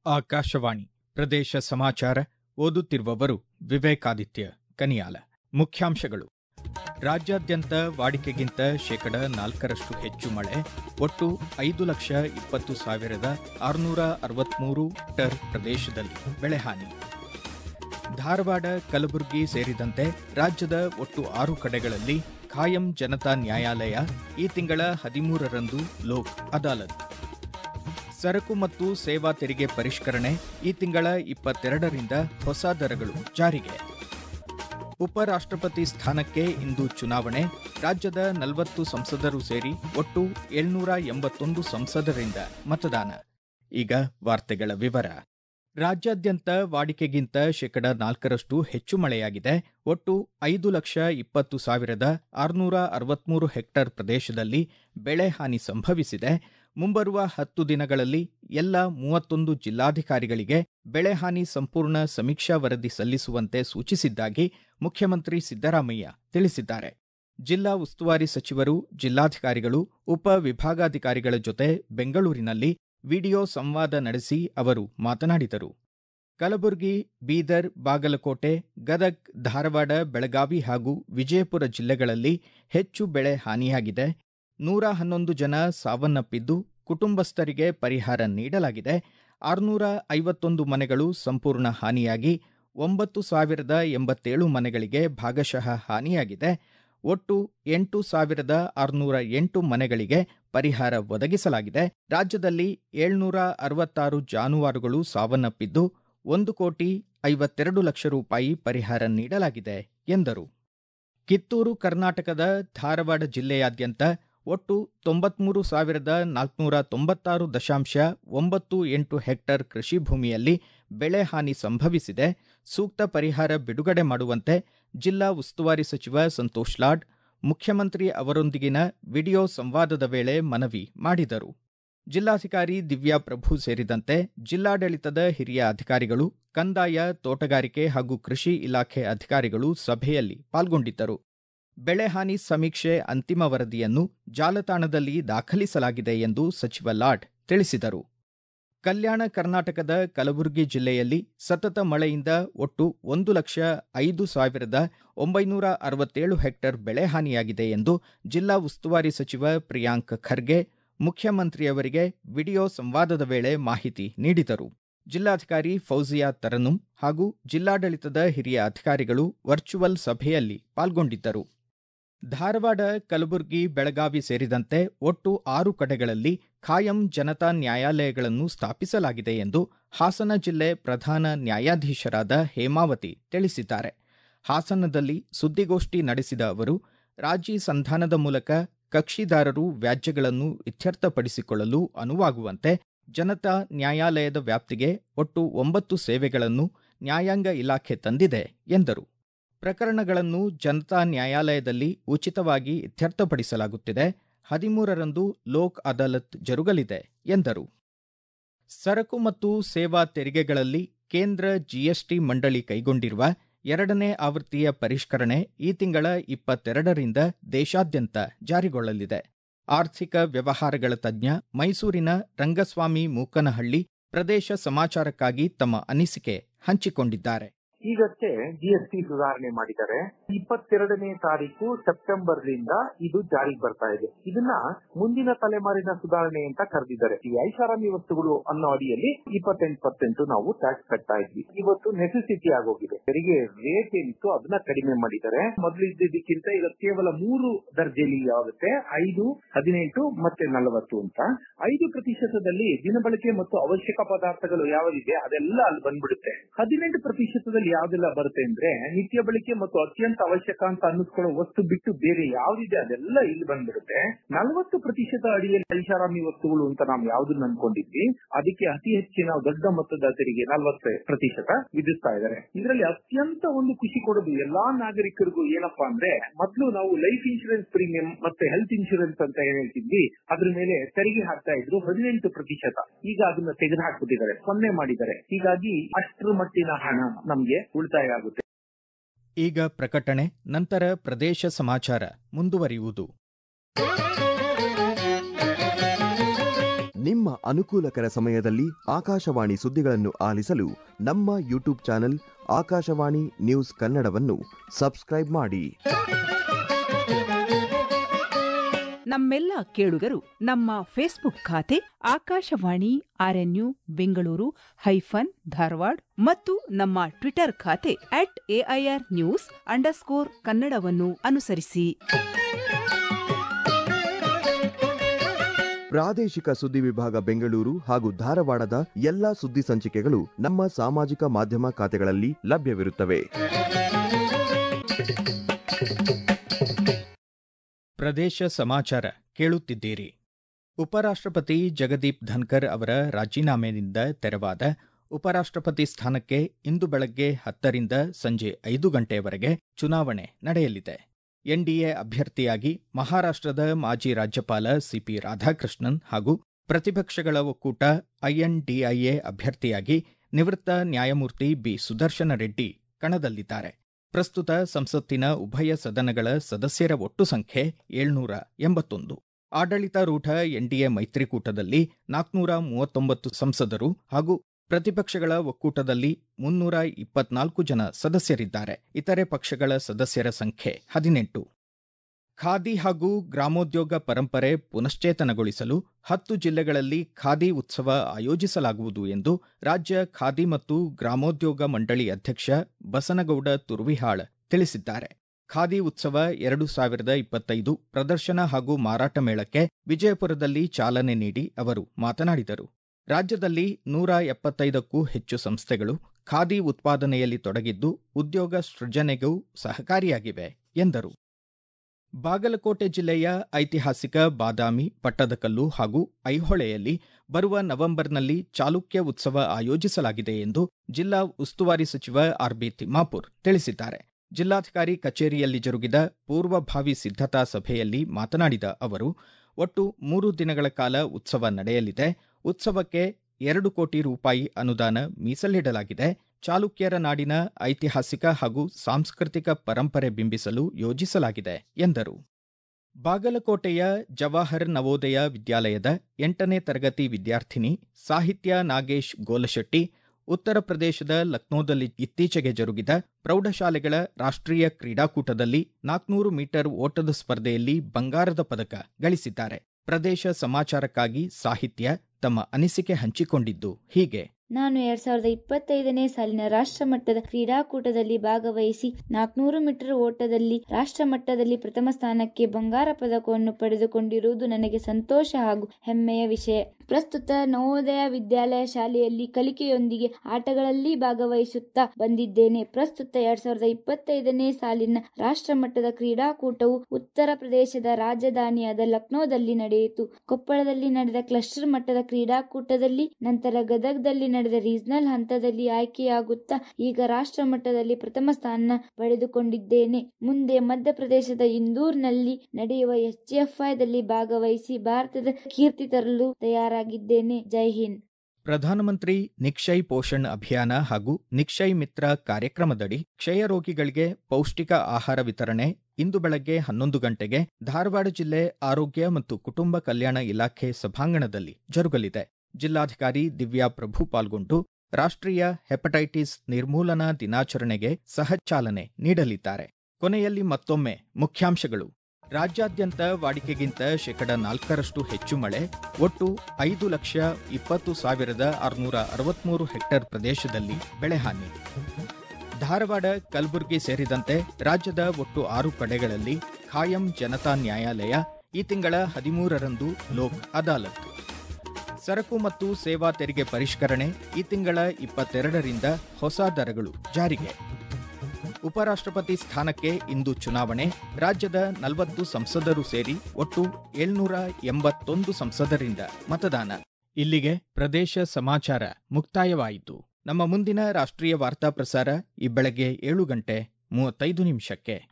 ಆಕಾಶವಾಣಿ ಪ್ರದೇಶ ಸಮಾಚಾರ ಓದುತ್ತಿರುವವರು ವಿವೇಕಾದಿತ್ಯ ಕನಿಯಾಲ ಮುಖ್ಯಾಂಶಗಳು ರಾಜ್ಯಾದ್ಯಂತ ವಾಡಿಕೆಗಿಂತ ಶೇಕಡ ನಾಲ್ಕರಷ್ಟು ಹೆಚ್ಚು ಮಳೆ ಒಟ್ಟು ಐದು ಲಕ್ಷ ಇಪ್ಪತ್ತು ಸಾವಿರದ ಆರುನೂರ ಅರವತ್ಮೂರು ಹೆಕ್ಟರ್ ಪ್ರದೇಶದಲ್ಲಿ ಬೆಳೆಹಾನಿ ಧಾರವಾಡ ಕಲಬುರಗಿ ಸೇರಿದಂತೆ ರಾಜ್ಯದ ಒಟ್ಟು ಆರು ಕಡೆಗಳಲ್ಲಿ ಖಾಯಂ ಜನತಾ ನ್ಯಾಯಾಲಯ ಈ ತಿಂಗಳ ಹದಿಮೂರರಂದು ಲೋಕ್ ಅದಾಲತ್ ಸರಕು ಮತ್ತು ಸೇವಾ ತೆರಿಗೆ ಪರಿಷ್ಕರಣೆ ಈ ತಿಂಗಳ ಇಪ್ಪತ್ತೆರಡರಿಂದ ಹೊಸ ದರಗಳು ಜಾರಿಗೆ ಉಪರಾಷ್ಟ್ರಪತಿ ಸ್ಥಾನಕ್ಕೆ ಇಂದು ಚುನಾವಣೆ ರಾಜ್ಯದ ನಲವತ್ತು ಸಂಸದರು ಸೇರಿ ಒಟ್ಟು ಏಳ್ನೂರ ಎಂಬತ್ತೊಂದು ಸಂಸದರಿಂದ ಮತದಾನ ಈಗ ವಾರ್ತೆಗಳ ವಿವರ ರಾಜ್ಯಾದ್ಯಂತ ವಾಡಿಕೆಗಿಂತ ಶೇಕಡ ನಾಲ್ಕರಷ್ಟು ಹೆಚ್ಚು ಮಳೆಯಾಗಿದೆ ಒಟ್ಟು ಐದು ಲಕ್ಷ ಇಪ್ಪತ್ತು ಸಾವಿರದ ಆರುನೂರ ಅರವತ್ಮೂರು ಹೆಕ್ಟರ್ ಪ್ರದೇಶದಲ್ಲಿ ಬೆಳೆ ಹಾನಿ ಸಂಭವಿಸಿದೆ ಮುಂಬರುವ ಹತ್ತು ದಿನಗಳಲ್ಲಿ ಎಲ್ಲ ಮೂವತ್ತೊಂದು ಜಿಲ್ಲಾಧಿಕಾರಿಗಳಿಗೆ ಬೆಳೆ ಹಾನಿ ಸಂಪೂರ್ಣ ಸಮೀಕ್ಷಾ ವರದಿ ಸಲ್ಲಿಸುವಂತೆ ಸೂಚಿಸಿದ್ದಾಗಿ ಮುಖ್ಯಮಂತ್ರಿ ಸಿದ್ದರಾಮಯ್ಯ ತಿಳಿಸಿದ್ದಾರೆ ಜಿಲ್ಲಾ ಉಸ್ತುವಾರಿ ಸಚಿವರು ಜಿಲ್ಲಾಧಿಕಾರಿಗಳು ಉಪ ವಿಭಾಗಾಧಿಕಾರಿಗಳ ಜೊತೆ ಬೆಂಗಳೂರಿನಲ್ಲಿ ವಿಡಿಯೋ ಸಂವಾದ ನಡೆಸಿ ಅವರು ಮಾತನಾಡಿದರು ಕಲಬುರಗಿ ಬೀದರ್ ಬಾಗಲಕೋಟೆ ಗದಗ್ ಧಾರವಾಡ ಬೆಳಗಾವಿ ಹಾಗೂ ವಿಜಯಪುರ ಜಿಲ್ಲೆಗಳಲ್ಲಿ ಹೆಚ್ಚು ಬೆಳೆ ಹಾನಿಯಾಗಿದೆ ನೂರ ಹನ್ನೊಂದು ಜನ ಸಾವನ್ನಪ್ಪಿದ್ದು ಕುಟುಂಬಸ್ಥರಿಗೆ ಪರಿಹಾರ ನೀಡಲಾಗಿದೆ ಆರುನೂರ ಐವತ್ತೊಂದು ಮನೆಗಳು ಸಂಪೂರ್ಣ ಹಾನಿಯಾಗಿ ಒಂಬತ್ತು ಸಾವಿರದ ಎಂಬತ್ತೇಳು ಮನೆಗಳಿಗೆ ಭಾಗಶಃ ಹಾನಿಯಾಗಿದೆ ಒಟ್ಟು ಎಂಟು ಸಾವಿರದ ಆರುನೂರ ಎಂಟು ಮನೆಗಳಿಗೆ ಪರಿಹಾರ ಒದಗಿಸಲಾಗಿದೆ ರಾಜ್ಯದಲ್ಲಿ ಏಳ್ನೂರ ಅರವತ್ತಾರು ಜಾನುವಾರುಗಳು ಸಾವನ್ನಪ್ಪಿದ್ದು ಒಂದು ಕೋಟಿ ಐವತ್ತೆರಡು ಲಕ್ಷ ರೂಪಾಯಿ ಪರಿಹಾರ ನೀಡಲಾಗಿದೆ ಎಂದರು ಕಿತ್ತೂರು ಕರ್ನಾಟಕದ ಧಾರವಾಡ ಜಿಲ್ಲೆಯಾದ್ಯಂತ ಒಟ್ಟು ತೊಂಬತ್ಮೂರು ಸಾವಿರದ ನಾಲ್ಕುನೂರ ತೊಂಬತ್ತಾರು ದಶಾಂಶ ಒಂಬತ್ತು ಎಂಟು ಹೆಕ್ಟರ್ ಕೃಷಿ ಭೂಮಿಯಲ್ಲಿ ಬೆಳೆ ಹಾನಿ ಸಂಭವಿಸಿದೆ ಸೂಕ್ತ ಪರಿಹಾರ ಬಿಡುಗಡೆ ಮಾಡುವಂತೆ ಜಿಲ್ಲಾ ಉಸ್ತುವಾರಿ ಸಚಿವ ಸಂತೋಷ್ ಲಾಡ್ ಮುಖ್ಯಮಂತ್ರಿ ಅವರೊಂದಿಗಿನ ವಿಡಿಯೋ ಸಂವಾದದ ವೇಳೆ ಮನವಿ ಮಾಡಿದರು ಜಿಲ್ಲಾಧಿಕಾರಿ ದಿವ್ಯಾ ಪ್ರಭು ಸೇರಿದಂತೆ ಜಿಲ್ಲಾಡಳಿತದ ಹಿರಿಯ ಅಧಿಕಾರಿಗಳು ಕಂದಾಯ ತೋಟಗಾರಿಕೆ ಹಾಗೂ ಕೃಷಿ ಇಲಾಖೆ ಅಧಿಕಾರಿಗಳು ಸಭೆಯಲ್ಲಿ ಪಾಲ್ಗೊಂಡಿದ್ದರು ಬೆಳೆ ಹಾನಿ ಸಮೀಕ್ಷೆ ಅಂತಿಮ ವರದಿಯನ್ನು ಜಾಲತಾಣದಲ್ಲಿ ದಾಖಲಿಸಲಾಗಿದೆ ಎಂದು ಸಚಿವ ಲಾಡ್ ತಿಳಿಸಿದರು ಕಲ್ಯಾಣ ಕರ್ನಾಟಕದ ಕಲಬುರಗಿ ಜಿಲ್ಲೆಯಲ್ಲಿ ಸತತ ಮಳೆಯಿಂದ ಒಟ್ಟು ಒಂದು ಲಕ್ಷ ಐದು ಸಾವಿರದ ಒಂಬೈನೂರ ಅರವತ್ತೇಳು ಹೆಕ್ಟರ್ ಬೆಳೆ ಹಾನಿಯಾಗಿದೆ ಎಂದು ಜಿಲ್ಲಾ ಉಸ್ತುವಾರಿ ಸಚಿವ ಪ್ರಿಯಾಂಕ್ ಖರ್ಗೆ ಮುಖ್ಯಮಂತ್ರಿಯವರಿಗೆ ವಿಡಿಯೋ ಸಂವಾದದ ವೇಳೆ ಮಾಹಿತಿ ನೀಡಿದರು ಜಿಲ್ಲಾಧಿಕಾರಿ ಫೌಜಿಯಾ ತರನುಂ ಹಾಗೂ ಜಿಲ್ಲಾಡಳಿತದ ಹಿರಿಯ ಅಧಿಕಾರಿಗಳು ವರ್ಚುವಲ್ ಸಭೆಯಲ್ಲಿ ಪಾಲ್ಗೊಂಡಿದ್ದರು ಧಾರವಾಡ ಕಲಬುರಗಿ ಬೆಳಗಾವಿ ಸೇರಿದಂತೆ ಒಟ್ಟು ಆರು ಕಡೆಗಳಲ್ಲಿ ಖಾಯಂ ಜನತಾ ನ್ಯಾಯಾಲಯಗಳನ್ನು ಸ್ಥಾಪಿಸಲಾಗಿದೆ ಎಂದು ಹಾಸನ ಜಿಲ್ಲೆ ಪ್ರಧಾನ ನ್ಯಾಯಾಧೀಶರಾದ ಹೇಮಾವತಿ ತಿಳಿಸಿದ್ದಾರೆ ಹಾಸನದಲ್ಲಿ ಸುದ್ದಿಗೋಷ್ಠಿ ನಡೆಸಿದ ಅವರು ರಾಜಿ ಸಂಧಾನದ ಮೂಲಕ ಕಕ್ಷಿದಾರರು ವ್ಯಾಜ್ಯಗಳನ್ನು ಇತ್ಯರ್ಥಪಡಿಸಿಕೊಳ್ಳಲು ಅನುವಾಗುವಂತೆ ಜನತಾ ನ್ಯಾಯಾಲಯದ ವ್ಯಾಪ್ತಿಗೆ ಒಟ್ಟು ಒಂಬತ್ತು ಸೇವೆಗಳನ್ನು ನ್ಯಾಯಾಂಗ ಇಲಾಖೆ ತಂದಿದೆ ಎಂದರು ಪ್ರಕರಣಗಳನ್ನು ಜನತಾ ನ್ಯಾಯಾಲಯದಲ್ಲಿ ಉಚಿತವಾಗಿ ಇತ್ಯರ್ಥಪಡಿಸಲಾಗುತ್ತಿದೆ ಹದಿಮೂರರಂದು ಲೋಕ್ ಅದಾಲತ್ ಜರುಗಲಿದೆ ಎಂದರು ಸರಕು ಮತ್ತು ಸೇವಾ ತೆರಿಗೆಗಳಲ್ಲಿ ಕೇಂದ್ರ ಜಿಎಸ್ಟಿ ಮಂಡಳಿ ಕೈಗೊಂಡಿರುವ ಎರಡನೇ ಆವೃತ್ತಿಯ ಪರಿಷ್ಕರಣೆ ಈ ತಿಂಗಳ ಇಪ್ಪತ್ತೆರಡರಿಂದ ದೇಶಾದ್ಯಂತ ಜಾರಿಗೊಳ್ಳಲಿದೆ ಆರ್ಥಿಕ ವ್ಯವಹಾರಗಳ ತಜ್ಞ ಮೈಸೂರಿನ ರಂಗಸ್ವಾಮಿ ಮೂಕನಹಳ್ಳಿ ಪ್ರದೇಶ ಸಮಾಚಾರಕ್ಕಾಗಿ ತಮ್ಮ ಅನಿಸಿಕೆ ಹಂಚಿಕೊಂಡಿದ್ದಾರೆ ಈಗಷ್ಟೇ ಜಿಎಸ್ಟಿ ಸುಧಾರಣೆ ಮಾಡಿದ್ದಾರೆ ಇಪ್ಪತ್ತೆರಡನೇ ತಾರೀಕು ಸೆಪ್ಟೆಂಬರ್ ಲಿಂದ ಇದು ಜಾರಿಗೆ ಬರ್ತಾ ಇದೆ ಇದನ್ನ ಮುಂದಿನ ತಲೆಮಾರಿನ ಸುಧಾರಣೆ ಅಂತ ಕರೆದಿದ್ದಾರೆ ಈ ಐಷಾರಾಮಿ ವಸ್ತುಗಳು ಅನ್ನೋ ಅಡಿಯಲ್ಲಿ ಇಪ್ಪತ್ತೆಂಟು ಪರ್ಸೆಂಟ್ ನಾವು ಟ್ಯಾಕ್ಸ್ ಕಟ್ತಾ ಇದ್ವಿ ಇವತ್ತು ನೆಸೆಸಿಟಿ ಆಗೋಗಿದೆ ತೆರಿಗೆ ರೇಟ್ ಏನಿತ್ತು ಅದನ್ನ ಕಡಿಮೆ ಮಾಡಿದ್ದಾರೆ ಮೊದಲು ಇದ್ದಿದ್ದಕ್ಕಿಂತ ಈಗ ಕೇವಲ ಮೂರು ದರ್ಜೆಲಿ ಆಗುತ್ತೆ ಐದು ಹದಿನೆಂಟು ಮತ್ತೆ ನಲವತ್ತು ಅಂತ ಐದು ಪ್ರತಿಶತದಲ್ಲಿ ದಿನಬಳಕೆ ಮತ್ತು ಅವಶ್ಯಕ ಪದಾರ್ಥಗಳು ಯಾವದಿದೆ ಅದೆಲ್ಲ ಅಲ್ಲಿ ಬಂದ್ಬಿಡುತ್ತೆ ಹದಿನೆಂಟು ಪ್ರತಿಶತದಲ್ಲಿ ಯಾವ್ದೆಲ್ಲ ಬರುತ್ತೆ ಅಂದ್ರೆ ನಿತ್ಯ ಬಳಕೆ ಮತ್ತು ಅತ್ಯಂತ ಅವಶ್ಯಕ ಅಂತ ಅನ್ನಿಸ್ಕೊಳ್ಳೋ ವಸ್ತು ಬಿಟ್ಟು ಬೇರೆ ಯಾವ್ದಿದೆ ಅದೆಲ್ಲ ಇಲ್ಲಿ ಬಂದ್ಬಿಡುತ್ತೆ ನಲವತ್ತು ಪ್ರತಿಶತ ಅಡಿಯಲ್ಲಿ ಐಷಾರಾಮಿ ವಸ್ತುಗಳು ಅಂತ ನಾವು ಯಾವ್ದನ್ನ ಅನ್ಕೊಂಡಿದ್ವಿ ಅದಕ್ಕೆ ಅತಿ ಹೆಚ್ಚಿನ ದೊಡ್ಡ ಮೊತ್ತದ ತೆರಿಗೆ ನಲವತ್ತು ಪ್ರತಿಶತ ವಿಧಿಸ್ತಾ ಇದ್ದಾರೆ ಇದರಲ್ಲಿ ಅತ್ಯಂತ ಒಂದು ಖುಷಿ ಕೊಡೋದು ಎಲ್ಲಾ ನಾಗರಿಕರಿಗೂ ಏನಪ್ಪಾ ಅಂದ್ರೆ ಮೊದಲು ನಾವು ಲೈಫ್ ಇನ್ಶೂರೆನ್ಸ್ ಪ್ರೀಮಿಯಂ ಮತ್ತೆ ಹೆಲ್ತ್ ಇನ್ಶೂರೆನ್ಸ್ ಅಂತ ಏನ್ ಹೇಳ್ತಿದ್ವಿ ಅದ್ರ ಮೇಲೆ ತೆರಿಗೆ ಹಾಕ್ತಾ ಇದ್ರು ಹದಿನೆಂಟು ಪ್ರತಿಶತ ಈಗ ಅದನ್ನ ತೆಗೆದು ಹಾಕ್ಬಿಟ್ಟಿದ್ದಾರೆ ಸೊನ್ನೆ ಮಾಡಿದ್ದಾರೆ ಹೀಗಾಗಿ ಅಷ್ಟರ ಮಟ್ಟಿನ ಹಣ ನಮ್ಗೆ ಉಳಿತಾಯ ಆಗುತ್ತೆ ಈಗ ಪ್ರಕಟಣೆ ನಂತರ ಪ್ರದೇಶ ಸಮಾಚಾರ ಮುಂದುವರಿಯುವುದು ನಿಮ್ಮ ಅನುಕೂಲಕರ ಸಮಯದಲ್ಲಿ ಆಕಾಶವಾಣಿ ಸುದ್ದಿಗಳನ್ನು ಆಲಿಸಲು ನಮ್ಮ ಯೂಟ್ಯೂಬ್ ಚಾನೆಲ್ ಆಕಾಶವಾಣಿ ನ್ಯೂಸ್ ಕನ್ನಡವನ್ನು ಸಬ್ಸ್ಕ್ರೈಬ್ ಮಾಡಿ ನಮ್ಮೆಲ್ಲ ಕೇಳುಗರು ನಮ್ಮ ಫೇಸ್ಬುಕ್ ಖಾತೆ ಆಕಾಶವಾಣಿ ಆರ್ಎನ್ಯು ಬೆಂಗಳೂರು ಹೈಫನ್ ಧಾರವಾಡ ಮತ್ತು ನಮ್ಮ ಟ್ವಿಟರ್ ಖಾತೆ ಅಟ್ ಎಐಆರ್ ನ್ಯೂಸ್ ಅಂಡರ್ಸ್ಕೋರ್ ಕನ್ನಡವನ್ನು ಅನುಸರಿಸಿ ಪ್ರಾದೇಶಿಕ ಸುದ್ದಿ ವಿಭಾಗ ಬೆಂಗಳೂರು ಹಾಗೂ ಧಾರವಾಡದ ಎಲ್ಲಾ ಸುದ್ದಿ ಸಂಚಿಕೆಗಳು ನಮ್ಮ ಸಾಮಾಜಿಕ ಮಾಧ್ಯಮ ಖಾತೆಗಳಲ್ಲಿ ಲಭ್ಯವಿರುತ್ತವೆ ಪ್ರದೇಶ ಸಮಾಚಾರ ಕೇಳುತ್ತಿದ್ದೀರಿ ಉಪರಾಷ್ಟ್ರಪತಿ ಜಗದೀಪ್ ಧನ್ಕರ್ ಅವರ ರಾಜೀನಾಮೆಯಿಂದ ತೆರವಾದ ಉಪರಾಷ್ಟ್ರಪತಿ ಸ್ಥಾನಕ್ಕೆ ಇಂದು ಬೆಳಗ್ಗೆ ಹತ್ತರಿಂದ ಸಂಜೆ ಐದು ಗಂಟೆಯವರೆಗೆ ಚುನಾವಣೆ ನಡೆಯಲಿದೆ ಎನ್ಡಿಎ ಅಭ್ಯರ್ಥಿಯಾಗಿ ಮಹಾರಾಷ್ಟ್ರದ ಮಾಜಿ ರಾಜ್ಯಪಾಲ ಸಿಪಿ ರಾಧಾಕೃಷ್ಣನ್ ಹಾಗೂ ಪ್ರತಿಪಕ್ಷಗಳ ಒಕ್ಕೂಟ ಐಎನ್ಡಿಐಎ ಅಭ್ಯರ್ಥಿಯಾಗಿ ನಿವೃತ್ತ ನ್ಯಾಯಮೂರ್ತಿ ಬಿ ಸುದರ್ಶನ ರೆಡ್ಡಿ ಕಣದಲ್ಲಿದ್ದಾರೆ ಪ್ರಸ್ತುತ ಸಂಸತ್ತಿನ ಉಭಯ ಸದನಗಳ ಸದಸ್ಯರ ಒಟ್ಟು ಸಂಖ್ಯೆ ಏಳ್ನೂರ ಎಂಬತ್ತೊಂದು ಆಡಳಿತಾರೂಢ ಎನ್ಡಿಎ ಮೈತ್ರಿಕೂಟದಲ್ಲಿ ನಾಲ್ಕುನೂರ ಮೂವತ್ತೊಂಬತ್ತು ಸಂಸದರು ಹಾಗೂ ಪ್ರತಿಪಕ್ಷಗಳ ಒಕ್ಕೂಟದಲ್ಲಿ ಮುನ್ನೂರ ಇಪ್ಪತ್ನಾಲ್ಕು ಜನ ಸದಸ್ಯರಿದ್ದಾರೆ ಇತರೆ ಪಕ್ಷಗಳ ಸದಸ್ಯರ ಸಂಖ್ಯೆ ಹದಿನೆಂಟು ಖಾದಿ ಹಾಗೂ ಗ್ರಾಮೋದ್ಯೋಗ ಪರಂಪರೆ ಪುನಶ್ಚೇತನಗೊಳಿಸಲು ಹತ್ತು ಜಿಲ್ಲೆಗಳಲ್ಲಿ ಖಾದಿ ಉತ್ಸವ ಆಯೋಜಿಸಲಾಗುವುದು ಎಂದು ರಾಜ್ಯ ಖಾದಿ ಮತ್ತು ಗ್ರಾಮೋದ್ಯೋಗ ಮಂಡಳಿ ಅಧ್ಯಕ್ಷ ಬಸನಗೌಡ ತುರ್ವಿಹಾಳ್ ತಿಳಿಸಿದ್ದಾರೆ ಖಾದಿ ಉತ್ಸವ ಎರಡು ಸಾವಿರದ ಇಪ್ಪತ್ತೈದು ಪ್ರದರ್ಶನ ಹಾಗೂ ಮಾರಾಟ ಮೇಳಕ್ಕೆ ವಿಜಯಪುರದಲ್ಲಿ ಚಾಲನೆ ನೀಡಿ ಅವರು ಮಾತನಾಡಿದರು ರಾಜ್ಯದಲ್ಲಿ ನೂರ ಎಪ್ಪತ್ತೈದಕ್ಕೂ ಹೆಚ್ಚು ಸಂಸ್ಥೆಗಳು ಖಾದಿ ಉತ್ಪಾದನೆಯಲ್ಲಿ ತೊಡಗಿದ್ದು ಉದ್ಯೋಗ ಸೃಜನೆಗೂ ಸಹಕಾರಿಯಾಗಿವೆ ಎಂದರು ಬಾಗಲಕೋಟೆ ಜಿಲ್ಲೆಯ ಐತಿಹಾಸಿಕ ಬಾದಾಮಿ ಪಟ್ಟದಕಲ್ಲು ಹಾಗೂ ಐಹೊಳೆಯಲ್ಲಿ ಬರುವ ನವೆಂಬರ್ನಲ್ಲಿ ಚಾಲುಕ್ಯ ಉತ್ಸವ ಆಯೋಜಿಸಲಾಗಿದೆ ಎಂದು ಜಿಲ್ಲಾ ಉಸ್ತುವಾರಿ ಸಚಿವ ಆರ್ಬಿ ತಿಮ್ಮಾಪುರ್ ತಿಳಿಸಿದ್ದಾರೆ ಜಿಲ್ಲಾಧಿಕಾರಿ ಕಚೇರಿಯಲ್ಲಿ ಜರುಗಿದ ಪೂರ್ವಭಾವಿ ಸಿದ್ಧತಾ ಸಭೆಯಲ್ಲಿ ಮಾತನಾಡಿದ ಅವರು ಒಟ್ಟು ಮೂರು ದಿನಗಳ ಕಾಲ ಉತ್ಸವ ನಡೆಯಲಿದೆ ಉತ್ಸವಕ್ಕೆ ಎರಡು ಕೋಟಿ ರೂಪಾಯಿ ಅನುದಾನ ಮೀಸಲಿಡಲಾಗಿದೆ ಚಾಲುಕ್ಯರ ನಾಡಿನ ಐತಿಹಾಸಿಕ ಹಾಗೂ ಸಾಂಸ್ಕೃತಿಕ ಪರಂಪರೆ ಬಿಂಬಿಸಲು ಯೋಜಿಸಲಾಗಿದೆ ಎಂದರು ಬಾಗಲಕೋಟೆಯ ಜವಾಹರ್ ನವೋದಯ ವಿದ್ಯಾಲಯದ ಎಂಟನೇ ತರಗತಿ ವಿದ್ಯಾರ್ಥಿನಿ ಸಾಹಿತ್ಯ ನಾಗೇಶ್ ಗೋಲಶೆಟ್ಟಿ ಉತ್ತರ ಪ್ರದೇಶದ ಲಕ್ನೋದಲ್ಲಿ ಇತ್ತೀಚೆಗೆ ಜರುಗಿದ ಪ್ರೌಢಶಾಲೆಗಳ ರಾಷ್ಟ್ರೀಯ ಕ್ರೀಡಾಕೂಟದಲ್ಲಿ ನಾಲ್ಕುನೂರು ಮೀಟರ್ ಓಟದ ಸ್ಪರ್ಧೆಯಲ್ಲಿ ಬಂಗಾರದ ಪದಕ ಗಳಿಸಿದ್ದಾರೆ ಪ್ರದೇಶ ಸಮಾಚಾರಕ್ಕಾಗಿ ಸಾಹಿತ್ಯ ತಮ್ಮ ಅನಿಸಿಕೆ ಹಂಚಿಕೊಂಡಿದ್ದು ಹೀಗೆ ನಾನು ಎರಡ್ ಸಾವಿರದ ಇಪ್ಪತ್ತೈದನೇ ಸಾಲಿನ ರಾಷ್ಟ್ರ ಮಟ್ಟದ ಕ್ರೀಡಾಕೂಟದಲ್ಲಿ ಭಾಗವಹಿಸಿ ನಾಲ್ಕನೂರು ಮೀಟರ್ ಓಟದಲ್ಲಿ ರಾಷ್ಟ್ರ ಮಟ್ಟದಲ್ಲಿ ಪ್ರಥಮ ಸ್ಥಾನಕ್ಕೆ ಬಂಗಾರ ಪದಕವನ್ನು ಪಡೆದುಕೊಂಡಿರುವುದು ನನಗೆ ಸಂತೋಷ ಹಾಗೂ ಹೆಮ್ಮೆಯ ವಿಷಯ ಪ್ರಸ್ತುತ ನವೋದಯ ವಿದ್ಯಾಲಯ ಶಾಲೆಯಲ್ಲಿ ಕಲಿಕೆಯೊಂದಿಗೆ ಆಟಗಳಲ್ಲಿ ಭಾಗವಹಿಸುತ್ತಾ ಬಂದಿದ್ದೇನೆ ಪ್ರಸ್ತುತ ಎರಡ್ ಸಾವಿರದ ಇಪ್ಪತ್ತೈದನೇ ಸಾಲಿನ ರಾಷ್ಟ್ರ ಮಟ್ಟದ ಕ್ರೀಡಾಕೂಟವು ಉತ್ತರ ಪ್ರದೇಶದ ರಾಜಧಾನಿಯಾದ ಲಕ್ನೋದಲ್ಲಿ ನಡೆಯಿತು ಕೊಪ್ಪಳದಲ್ಲಿ ನಡೆದ ಕ್ಲಸ್ಟರ್ ಮಟ್ಟದ ಕ್ರೀಡಾಕೂಟದಲ್ಲಿ ನಂತರ ಗದಗದಲ್ಲಿ ನಡೆದ ರೀಜನಲ್ ಹಂತದಲ್ಲಿ ಆಯ್ಕೆಯಾಗುತ್ತಾ ಈಗ ರಾಷ್ಟ್ರ ಮಟ್ಟದಲ್ಲಿ ಪ್ರಥಮ ಸ್ಥಾನ ಪಡೆದುಕೊಂಡಿದ್ದೇನೆ ಮುಂದೆ ಮಧ್ಯಪ್ರದೇಶದ ಇಂದೂರ್ನಲ್ಲಿ ನಡೆಯುವ ಎಚ್ಎಫ್ಐದಲ್ಲಿ ಭಾಗವಹಿಸಿ ಭಾರತದ ಕೀರ್ತಿ ತರಲು ತಯಾರಾಗಿದ್ದೇನೆ ಜೈ ಹಿಂದ್ ಪ್ರಧಾನಮಂತ್ರಿ ನಿಕ್ಷಯ್ ಪೋಷಣ್ ಅಭಿಯಾನ ಹಾಗೂ ನಿಕ್ಷಯ್ ಮಿತ್ರ ಕಾರ್ಯಕ್ರಮದಡಿ ಕ್ಷಯ ರೋಗಿಗಳಿಗೆ ಪೌಷ್ಟಿಕ ಆಹಾರ ವಿತರಣೆ ಇಂದು ಬೆಳಗ್ಗೆ ಹನ್ನೊಂದು ಗಂಟೆಗೆ ಧಾರವಾಡ ಜಿಲ್ಲೆ ಆರೋಗ್ಯ ಮತ್ತು ಕುಟುಂಬ ಕಲ್ಯಾಣ ಇಲಾಖೆ ಸಭಾಂಗಣದಲ್ಲಿ ಜರುಗಲಿದೆ ಜಿಲ್ಲಾಧಿಕಾರಿ ದಿವ್ಯಾ ಪ್ರಭು ಪಾಲ್ಗೊಂಡು ರಾಷ್ಟ್ರೀಯ ಹೆಪಟೈಟಿಸ್ ನಿರ್ಮೂಲನಾ ದಿನಾಚರಣೆಗೆ ಸಹಚಾಲನೆ ನೀಡಲಿದ್ದಾರೆ ಕೊನೆಯಲ್ಲಿ ಮತ್ತೊಮ್ಮೆ ಮುಖ್ಯಾಂಶಗಳು ರಾಜ್ಯಾದ್ಯಂತ ವಾಡಿಕೆಗಿಂತ ಶೇಕಡ ನಾಲ್ಕರಷ್ಟು ಹೆಚ್ಚು ಮಳೆ ಒಟ್ಟು ಐದು ಲಕ್ಷ ಇಪ್ಪತ್ತು ಸಾವಿರದ ಆರುನೂರ ಅರವತ್ಮೂರು ಹೆಕ್ಟೇರ್ ಪ್ರದೇಶದಲ್ಲಿ ಬೆಳೆಹಾನಿ ಧಾರವಾಡ ಕಲಬುರಗಿ ಸೇರಿದಂತೆ ರಾಜ್ಯದ ಒಟ್ಟು ಆರು ಕಡೆಗಳಲ್ಲಿ ಖಾಯಂ ಜನತಾ ನ್ಯಾಯಾಲಯ ಈ ತಿಂಗಳ ಹದಿಮೂರರಂದು ಲೋಕ್ ಅದಾಲತ್ ಸರಕು ಮತ್ತು ಸೇವಾ ತೆರಿಗೆ ಪರಿಷ್ಕರಣೆ ಈ ತಿಂಗಳ ಇಪ್ಪತ್ತೆರಡರಿಂದ ಹೊಸ ದರಗಳು ಜಾರಿಗೆ ಉಪರಾಷ್ಟ್ರಪತಿ ಸ್ಥಾನಕ್ಕೆ ಇಂದು ಚುನಾವಣೆ ರಾಜ್ಯದ ನಲವತ್ತು ಸಂಸದರು ಸೇರಿ ಒಟ್ಟು ಏಳ್ನೂರ ಎಂಬತ್ತೊಂದು ಸಂಸದರಿಂದ ಮತದಾನ ಇಲ್ಲಿಗೆ ಪ್ರದೇಶ ಸಮಾಚಾರ ಮುಕ್ತಾಯವಾಯಿತು ನಮ್ಮ ಮುಂದಿನ ರಾಷ್ಟ್ರೀಯ ವಾರ್ತಾ ಪ್ರಸಾರ ಈ ಬೆಳಗ್ಗೆ ಏಳು ಗಂಟೆ ಮೂವತ್ತೈದು ನಿಮಿಷಕ್ಕೆ